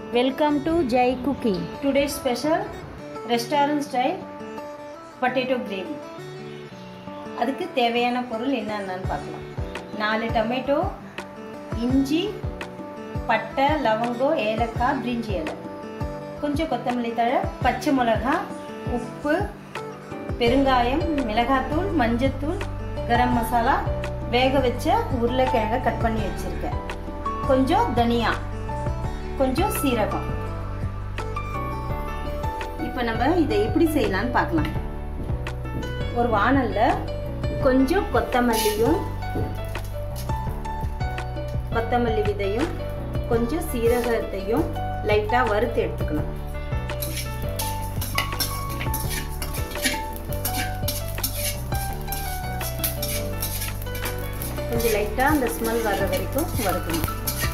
welcome to Jai cooking today special restaurant style potato gravy அதுக்கு தேவையான பொருள் என்னென்னு பார்க்கலாம் நாலு டொமேட்டோ இஞ்சி பட்டை லவங்கம் ஏலக்காய் பிரிஞ்சி இலை கொஞ்சம் கொத்தமல்லி தழை பச்சை மிளகாய் உப்பு பெருங்காயம் மிளகாத்தூள் மஞ்சத்தூள் கரம் மசாலா வேக வச்ச உருளைக்கிழங்கை கட் பண்ணி வச்சுருக்கேன் கொஞ்சம் தனியா கொஞ்சம் சீரகம் இப்போ நம்ம இதை எப்படி செய்யலாம்னு பார்க்கலாம் ஒரு வானல்ல கொஞ்சம் கொத்தமல்லியும் கொத்தமல்லி விதையும் கொஞ்சம் சீரகத்தையும் லைட்டாக வறுத்து எடுத்துக்கணும் கொஞ்சம் லைட்டாக அந்த ஸ்மெல் வர்ற வரைக்கும் வறுக்கணும்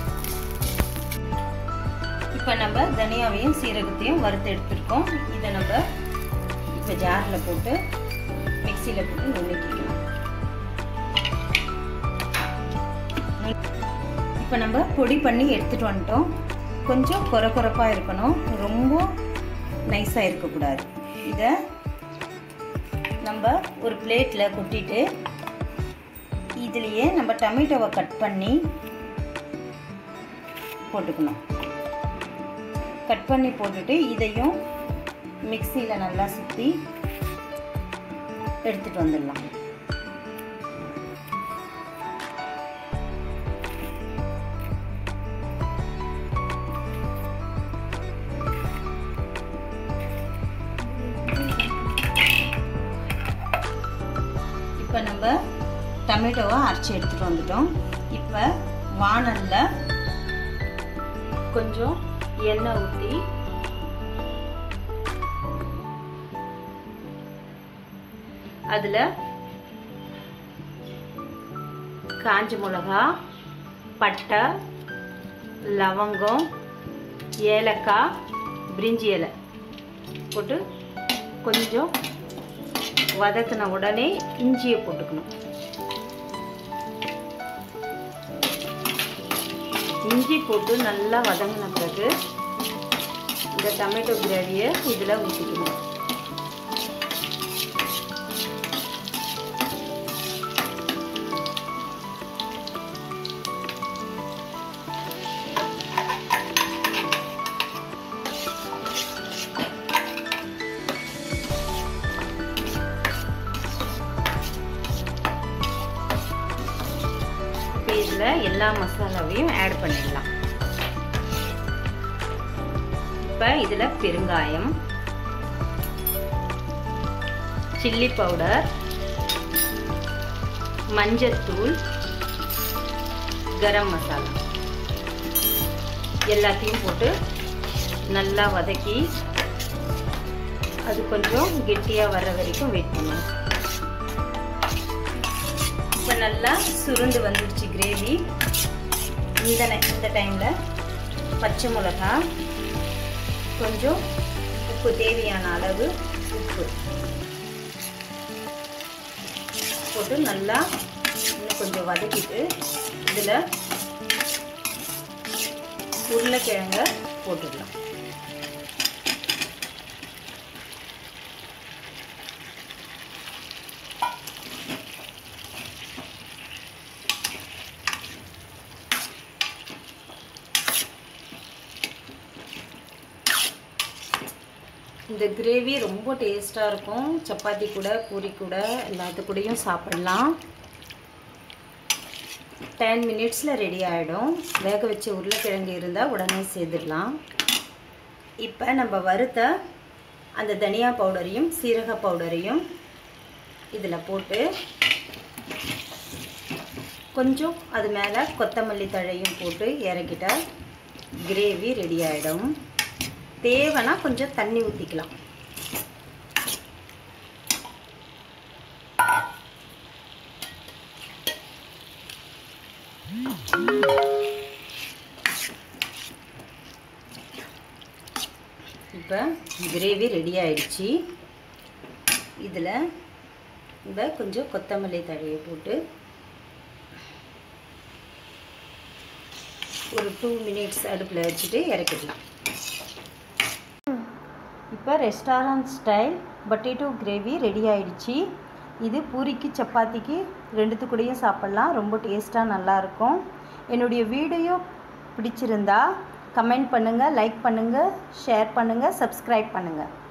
இப்போ நம்ம தனியாவையும் சீரகத்தையும் வறுத்து எடுத்துருக்கோம் இதை நம்ம இப்போ ஜாரில் போட்டு மிக்சியில் போட்டு நுணுக்கிக்கலாம் இப்போ நம்ம பொடி பண்ணி எடுத்துகிட்டு வந்துட்டோம் கொஞ்சம் குறை குறைப்பாக இருக்கணும் ரொம்ப நைஸாக இருக்கக்கூடாது இதை நம்ம ஒரு பிளேட்டில் கொட்டிட்டு இதுலேயே நம்ம டொமேட்டோவை கட் பண்ணி போட்டுக்கணும் கட் பண்ணி போட்டுட்டு இதையும் மிக்சியில் நல்லா சுற்றி எடுத்துகிட்டு வந்துடலாம் இப்போ நம்ம டொமேட்டோவை அரைச்சி எடுத்துகிட்டு வந்துட்டோம் இப்போ வானலில் கொஞ்சம் எண்ணெய் ஊற்றி அதில் காஞ்ச மிளகா பட்டை லவங்கம் ஏலக்காய் பிரிஞ்சி இலை போட்டு கொஞ்சம் வதக்கின உடனே இஞ்சியை போட்டுக்கணும் இஞ்சி போட்டு நல்லா வதங்கின பிறகு இந்த டொமேட்டோ கிரேவியை இதில் ஊற்றிக்கணும் இப்போ இதில் எல்லா மசாலாவையும் ஆட் பண்ணிடலாம் இப்போ இதில் பெருங்காயம் சில்லி பவுடர் மஞ்சத்தூள் கரம் மசாலா எல்லாத்தையும் போட்டு நல்லா வதக்கி அது கொஞ்சம் கெட்டியாக வர்ற வரைக்கும் வெயிட் பண்ணணும் இப்போ நல்லா சுருண்டு வந்துடுச்சு கிரேவி இந்த இந்த டைமில் பச்சை மிளகா கொஞ்சம் உப்பு தேவையான அளவு உப்பு போட்டு நல்லா இன்னும் கொஞ்சம் வதக்கிட்டு இதில் உருளைக்கிழங்க போட்டுடலாம் இந்த கிரேவி ரொம்ப டேஸ்ட்டாக இருக்கும் சப்பாத்தி கூட பூரி கூட எல்லாத்து கூடயும் சாப்பிடலாம் டென் மினிட்ஸில் ரெடி ஆகிடும் வேக வச்ச உருளைக்கிழங்கு இருந்தால் உடனே சேர்த்துடலாம் இப்போ நம்ம வறுத்த அந்த தனியா பவுடரையும் சீரக பவுடரையும் இதில் போட்டு கொஞ்சம் அது மேலே கொத்தமல்லி தழையும் போட்டு இறக்கிட்டால் கிரேவி ரெடி ஆகிடும் தேவைன்னா கொஞ்சம் தண்ணி ஊற்றிக்கலாம் இப்போ கிரேவி ரெடி ஆயிடுச்சு இதில் இந்த கொஞ்சம் கொத்தமல்லி தழையை போட்டு ஒரு டூ மினிட்ஸ் அடுப்பில் வச்சுட்டு இறக்கிடலாம் இப்போ restaurant style potato gravy ready ஆயிடுச்சு இது பூரிக்கு சப்பாத்திக்கு ரெண்டுத்து கூடயும் சாப்பிட்லாம் ரொம்ப டேஸ்ட்டாக நல்லாயிருக்கும் என்னுடைய வீடியோ பிடிச்சிருந்தா கமெண்ட் பண்ணுங்கள் லைக் பண்ணுங்கள் ஷேர் பண்ணுங்கள் சப்ஸ்கிரைப் பண்ணுங்கள்